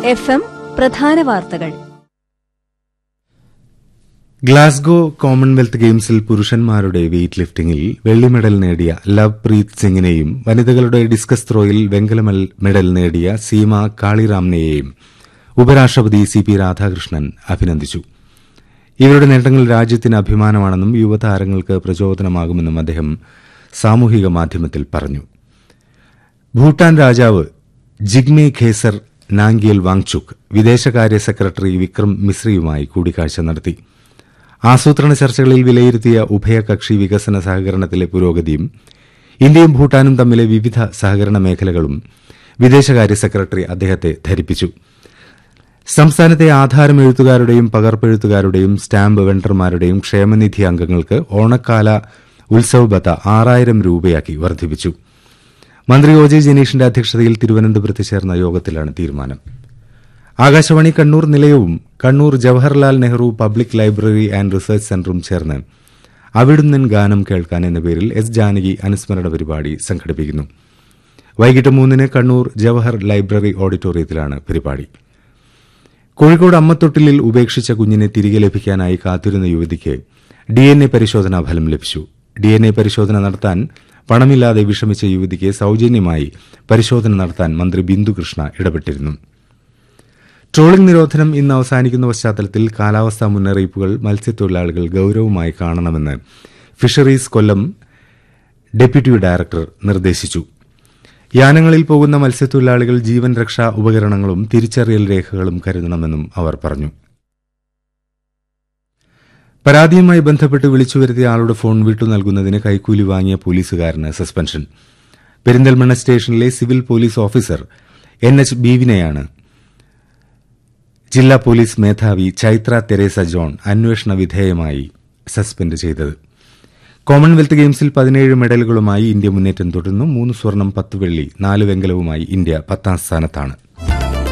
F M പ്രധാന വാർത്തകൾ Glasgow Commonwealth ഗെയിംസിൽ പുരുഷന്മാരുടെ വെയ്റ്റ് ലിഫ്റ്റിംഗിൽ വെള്ളി മെഡൽ നേടിയ ലവ് പ്രീത് സിംഗിനെയും വനിതകളുടെ ഡിസ്കസ് ത്രോയിൽ വെങ്കല മെൽ- മെഡൽ നേടിയ സീമ കാളിറാമിനെയും ഉപരാഷ്ട്രപതി സി പി രാധാകൃഷ്ണൻ അഭിനന്ദിച്ചു ഇവരുടെ നേട്ടങ്ങൾ രാജ്യത്തിന് അഭിമാനമാണെന്നും യുവതാരങ്ങൾക്ക് പ്രചോദനമാകുമെന്നും അദ്ദേഹം സാമൂഹിക മാധ്യമത്തിൽ പറഞ്ഞു ഭൂട്ടാൻ രാജാവ് ജിഗ്മെ ഖേസർ നാംഗ്യൽ വാങ്ചുക് വിദേശകാര്യ സെക്രട്ടറി വിക്രം മിശ്രയുമായി കൂടിക്കാഴ്ച നടത്തി ആസൂത്രണ ചർച്ചകളിൽ വിലയിരുത്തിയ ഉഭയകക്ഷി വികസന സഹകരണത്തിലെ പുരോഗതിയും ഇന്ത്യയും ഭൂട്ടാനും തമ്മിലെ വിവിധ സഹകരണ മേഖലകളും വിദേശകാര്യ സെക്രട്ടറി അദ്ദേഹത്തെ ധരിപ്പിച്ചു സംസ്ഥാനത്തെ ആധാരം എഴുത്തുകാരുടെയും പകർപ്പെഴുത്തുകാരുടെയും സ്റ്റാമ്പ് വെണ്ടർമാരുടെയും ക്ഷേമനിധി അംഗങ്ങൾക്ക് ഓണക്കാല ഉത്സവ ബത്ത ആറായിരം രൂപയാക്കി വർദ്ധിപ്പിച്ചു മന്ത്രി ഒ ജെ ജനീഷിന്റെ അധ്യക്ഷതയിൽ തിരുവനന്തപുരത്ത് ചേർന്ന യോഗത്തിലാണ് തീരുമാനം ആകാശവാണി കണ്ണൂർ നിലയവും Kannur Jawaharlal Nehru public library and research സെന്ററും ചേർന്ന് അവിടുന്നൻ ഗാനം കേൾക്കാൻ എന്ന പേരിൽ എസ് ജാനകി അനുസ്മരണ പരിപാടി സംഘടിപ്പിക്കുന്നു വൈകിട്ട് മൂന്നിന് കണ്ണൂർ ജവഹർ ലൈബ്രറി ഓഡിറ്റോറിയത്തിലാണ് പരിപാടി കോഴിക്കോട് അമ്മത്തൊട്ടിലിൽ ഉപേക്ഷിച്ച കുഞ്ഞിനെ തിരികെ ലഭിക്കാനായി കാത്തിരുന്ന യുവതിക്ക് ഡിഎൻഎ പരിശോധനാ ഫലം ലഭിച്ചു ഡിഎൻഎ പരിശോധന നടത്താൻ പണമില്ലാതെ വിഷമിച്ച യുവതിക്ക് സൌജന്യമായി പരിശോധന നടത്താൻ മന്ത്രി ബിന്ദുകൃഷ്ണ ഇടപെട്ടിരുന്നു ട്രോളിംഗ് നിരോധനം ഇന്ന് അവസാനിക്കുന്ന പശ്ചാത്തലത്തിൽ കാലാവസ്ഥാ മുന്നറിയിപ്പുകൾ മത്സ്യത്തൊഴിലാളികൾ ഗൌരവമായി കാണണമെന്ന് ഫിഷറീസ് കൊല്ലം ഡെപ്യൂട്ടി ഡയറക്ടർ നിർദ്ദേശിച്ചു യാനങ്ങളിൽ പോകുന്ന മത്സ്യത്തൊഴിലാളികൾ ജീവൻ രക്ഷാ ഉപകരണങ്ങളും തിരിച്ചറിയൽ രേഖകളും കരുതണമെന്നും അവർ പറഞ്ഞു പരാതിയുമായി ബന്ധപ്പെട്ട് വിളിച്ചു വരുത്തിയ ആളുടെ ഫോൺ വിട്ടു നൽകുന്നതിന് കൈക്കൂലി വാങ്ങിയ പോലീസുകാരന് സസ്പെൻഷൻ പെരിന്തൽമണ്ണ സ്റ്റേഷനിലെ civil police officer N H ബീവിനെയാണ് ജില്ലാ പോലീസ് മേധാവി ചൈത്ര തെരേസ ജോൺ അന്വേഷണ വിധേയമായി സസ്പെൻഡ് ചെയ്തത് കോമൺവെൽത്ത് ഗെയിംസിൽ പതിനേഴ് മെഡലുകളുമായി ഇന്ത്യ മുന്നേറ്റം തുടരുന്നു മൂന്ന് സ്വർണം പത്ത് വെള്ളി നാല് വെങ്കലവുമായി ഇന്ത്യ പത്താം സ്ഥാനത്താണ്